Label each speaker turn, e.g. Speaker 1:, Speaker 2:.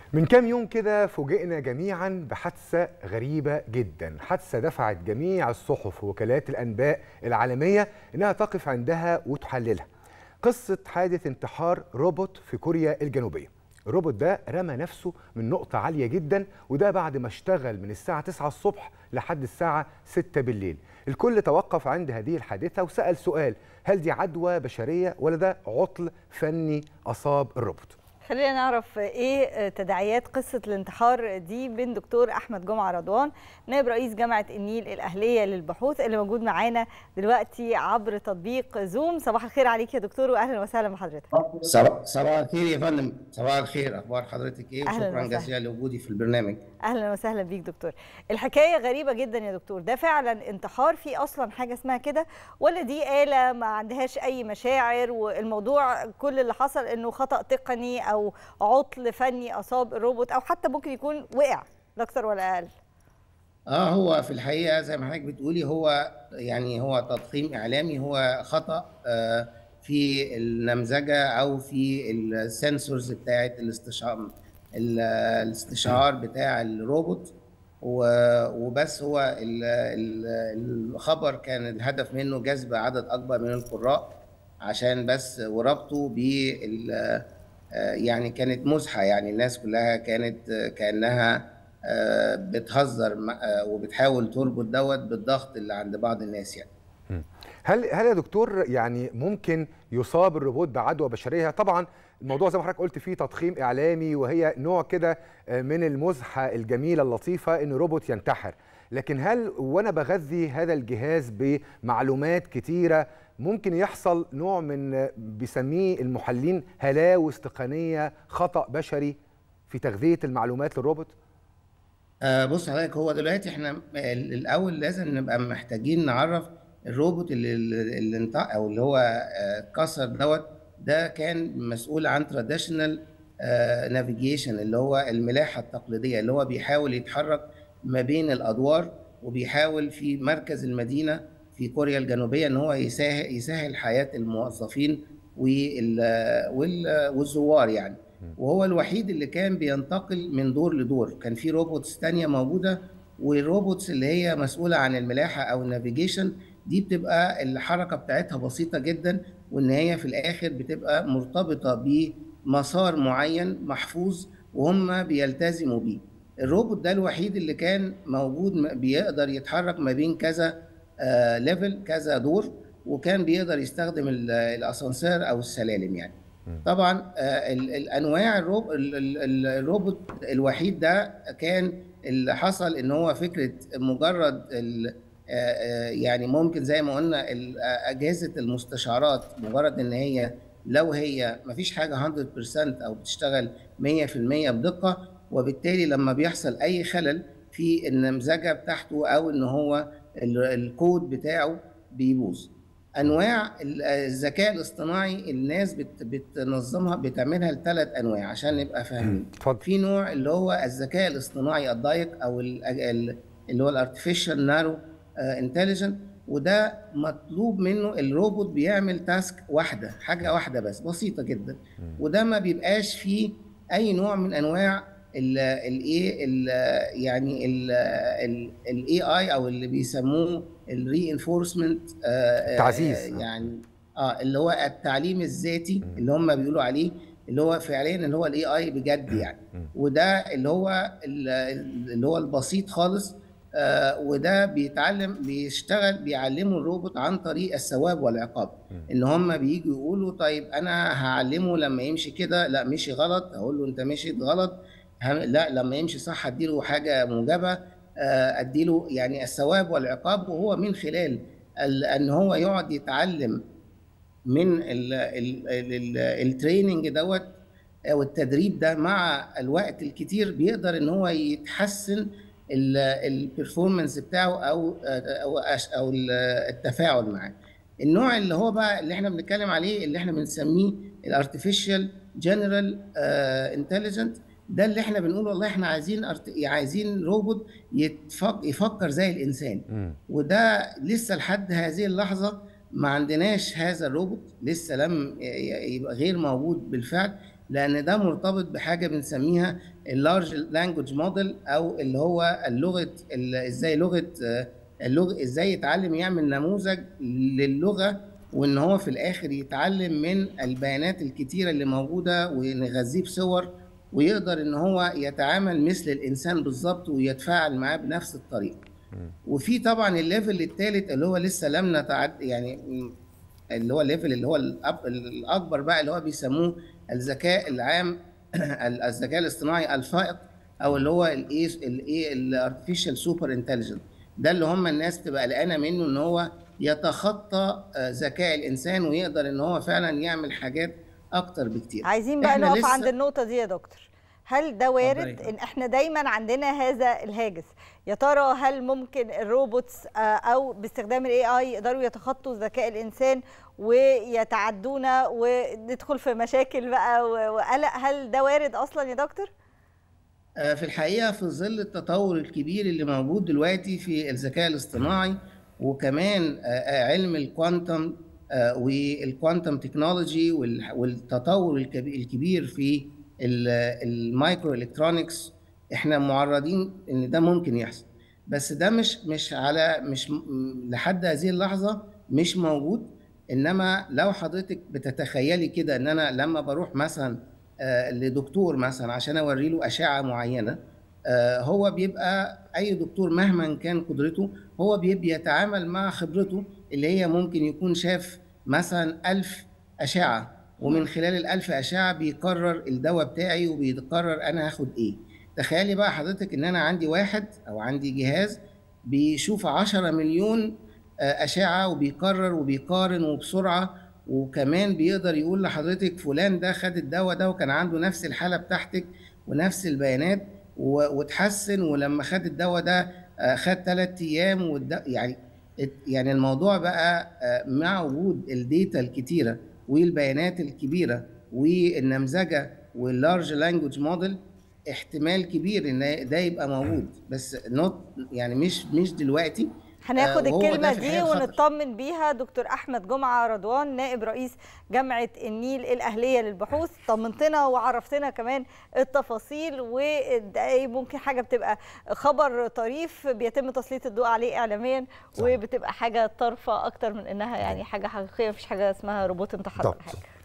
Speaker 1: من كام يوم كده فوجئنا جميعا بحادثة غريبة جدا حادثة دفعت جميع الصحف ووكالات الأنباء العالمية إنها تقف عندها وتحللها قصة حادث انتحار روبوت في كوريا الجنوبية الروبوت ده رمى نفسه من نقطة عالية جدا وده بعد ما اشتغل من الساعة 9 الصبح لحد الساعة 6 بالليل الكل توقف عند هذه الحادثة وسأل سؤال هل دي عدوى بشرية ولا ده عطل فني أصاب الروبوت
Speaker 2: خلينا نعرف ايه تداعيات قصه الانتحار دي بين دكتور احمد جمعه رضوان نائب رئيس جامعه النيل الاهليه للبحوث اللي موجود معانا دلوقتي عبر تطبيق زوم صباح الخير عليك يا دكتور واهلا وسهلا بحضرتك
Speaker 3: صباح صباح الخير يا فندم صباح الخير اخبار حضرتك ايه
Speaker 2: أهلاً
Speaker 3: وشكرا
Speaker 2: وسهلاً.
Speaker 3: جزيلا لوجودي في البرنامج
Speaker 2: اهلا وسهلا بيك دكتور الحكايه غريبه جدا يا دكتور ده فعلا انتحار في اصلا حاجه اسمها كده ولا دي آلة ما عندهاش اي مشاعر والموضوع كل اللي حصل انه خطأ تقني او عطل فني اصاب الروبوت او حتى ممكن يكون وقع لا اكتر ولا اقل
Speaker 3: اه هو في الحقيقه زي ما حضرتك بتقولي هو يعني هو تضخيم اعلامي هو خطا آه في النمذجه او في السنسورز بتاعه الاستشعار ال- الاستشعار بتاع الروبوت و- وبس هو ال- ال- الخبر كان الهدف منه جذب عدد اكبر من القراء عشان بس وربطه بال آه، يعني كانت مزحه يعني الناس كلها كانت آه، كانها آه، بتهزر م- آه، وبتحاول تربط دوت بالضغط اللي عند بعض الناس يعني
Speaker 1: هل هل يا دكتور يعني ممكن يصاب الروبوت بعدوى بشريه طبعا الموضوع زي ما حضرتك قلت فيه تضخيم اعلامي وهي نوع كده من المزحه الجميله اللطيفه ان روبوت ينتحر لكن هل وانا بغذي هذا الجهاز بمعلومات كتيره ممكن يحصل نوع من بيسميه المحللين هلاوس تقنيه خطا بشري في تغذيه المعلومات للروبوت
Speaker 3: آه، بص حضرتك هو دلوقتي احنا ال- الاول لازم نبقى محتاجين نعرف الروبوت اللي اللي انت او اللي هو آه، كسر دوت ده كان مسؤول عن تراديشنال نافيجيشن اللي هو الملاحه التقليديه اللي هو بيحاول يتحرك ما بين الادوار وبيحاول في مركز المدينه في كوريا الجنوبيه ان هو يسهل يسهل حياه الموظفين وال- وال- والزوار يعني وهو الوحيد اللي كان بينتقل من دور لدور كان في روبوتس تانية موجودة والروبوتس اللي هي مسؤولة عن الملاحة أو النافيجيشن دي بتبقى الحركة بتاعتها بسيطة جدا وإن هي في الآخر بتبقى مرتبطة بمسار معين محفوظ وهم بيلتزموا بيه الروبوت ده الوحيد اللي كان موجود م- بيقدر يتحرك ما بين كذا ليفل كذا دور وكان بيقدر يستخدم ال- الاسانسير او السلالم يعني طبعا آه، ال- الانواع الروب ال- ال- ال- الروبوت الوحيد ده كان اللي حصل ان هو فكره مجرد ال- آه، آه، يعني ممكن زي ما قلنا ال- آه، اجهزه المستشعرات مجرد ان هي لو هي ما فيش حاجه 100% او بتشتغل 100% بدقه وبالتالي لما بيحصل اي خلل في النمذجه بتاعته او ان هو ال- الكود بتاعه بيبوظ انواع ال- الذكاء الاصطناعي الناس بت بتنظمها بتعملها لثلاث انواع عشان نبقى فاهمين
Speaker 1: اتفضل
Speaker 3: في نوع اللي هو الذكاء الاصطناعي الضيق او ال- ال- اللي هو الارتفيشال نارو انتليجنت وده مطلوب منه الروبوت بيعمل تاسك واحده حاجه واحده بس بسيطه جدا وده ما بيبقاش فيه اي نوع من انواع الايه يعني الاي اي او اللي بيسموه الري انفورسمنت
Speaker 1: تعزيز.
Speaker 3: يعني اه اللي هو التعليم الذاتي اللي هم بيقولوا عليه اللي هو فعليا اللي هو الاي اي بجد يعني وده اللي هو ال- اللي هو البسيط خالص آه وده بيتعلم بيشتغل بيعلموا الروبوت عن طريق الثواب والعقاب ان هم بييجوا يقولوا طيب انا هعلمه لما يمشي كده لا مشي غلط اقول له انت مشيت غلط هم- لا لما يمشي صح اديله حاجه موجبه آه، اديله يعني الثواب والعقاب وهو من خلال ال- ان هو يقعد يتعلم من ال- ال- ال- ال- التريننج دوت او التدريب ده مع الوقت الكتير بيقدر ان هو يتحسن البرفورمانس بتاعه او او أش- او ال- التفاعل معاه النوع اللي هو بقى اللي احنا بنتكلم عليه اللي احنا بنسميه الارتفيشال جنرال انتليجنت ده اللي احنا بنقول والله احنا عايزين أرت- عايزين روبوت يتفك يفكر زي الانسان
Speaker 1: مم.
Speaker 3: وده لسه لحد هذه اللحظه ما عندناش هذا الروبوت لسه لم ي- يبقى غير موجود بالفعل لان ده مرتبط بحاجه بنسميها اللارج لانجوج موديل او اللي هو اللغه ازاي لغه اللغه ازاي يتعلم يعمل نموذج للغه وان هو في الاخر يتعلم من البيانات الكتيره اللي موجوده ونغذيه بصور ويقدر ان هو يتعامل مثل الانسان بالظبط ويتفاعل معاه بنفس الطريقه. وفي طبعا الليفل الثالث اللي هو لسه لم نتعد يعني اللي هو الليفل اللي هو الاكبر بقى اللي هو بيسموه الذكاء العام الذكاء الاصطناعي الفائق او اللي هو الايه الايه الارتفيشال سوبر انتليجنت ده اللي هم الناس بتبقى قلقانه منه ان هو يتخطى ذكاء الانسان ويقدر ان هو فعلا يعمل حاجات اكتر بكتير
Speaker 2: عايزين بقى نقف عند النقطه دي يا دكتور هل ده وارد ان احنا دايما عندنا هذا الهاجس يا ترى هل ممكن الروبوتس او باستخدام الاي اي يقدروا يتخطوا ذكاء الانسان ويتعدونا وندخل في مشاكل بقى وقلق هل ده وارد اصلا يا دكتور
Speaker 3: في الحقيقه في ظل التطور الكبير اللي موجود دلوقتي في الذكاء الاصطناعي وكمان علم الكوانتم والكوانتم تكنولوجي والتطور الكبير في المايكرو الكترونكس احنا معرضين ان ده ممكن يحصل بس ده مش مش على مش لحد هذه اللحظه مش موجود انما لو حضرتك بتتخيلي كده ان انا لما بروح مثلا لدكتور مثلا عشان اوري له اشعه معينه هو بيبقى اي دكتور مهما كان قدرته هو بيبقى يتعامل مع خبرته اللي هي ممكن يكون شاف مثلا ألف أشعة ومن خلال الألف أشعة بيقرر الدواء بتاعي وبيقرر أنا هاخد إيه تخيلي بقى حضرتك إن أنا عندي واحد أو عندي جهاز بيشوف عشرة مليون أشعة وبيقرر وبيقارن وبسرعة وكمان بيقدر يقول لحضرتك فلان ده خد الدواء ده وكان عنده نفس الحالة بتاعتك ونفس البيانات وتحسن ولما خد الدواء ده خد ثلاث أيام يعني يعني الموضوع بقى مع وجود الداتا الكتيره والبيانات الكبيره والنمذجه واللارج لانجوج موديل احتمال كبير ان ده يبقى موجود بس نوت يعني مش مش دلوقتي
Speaker 2: هناخد الكلمة دي ونطمن بيها دكتور أحمد جمعة رضوان نائب رئيس جامعة النيل الأهلية للبحوث طمنتنا وعرفتنا كمان التفاصيل وممكن حاجة بتبقى خبر طريف بيتم تسليط الضوء عليه إعلاميا وبتبقى حاجة طرفة أكتر من إنها يعني حاجة حقيقية مفيش حاجة اسمها روبوت انتحار حاجة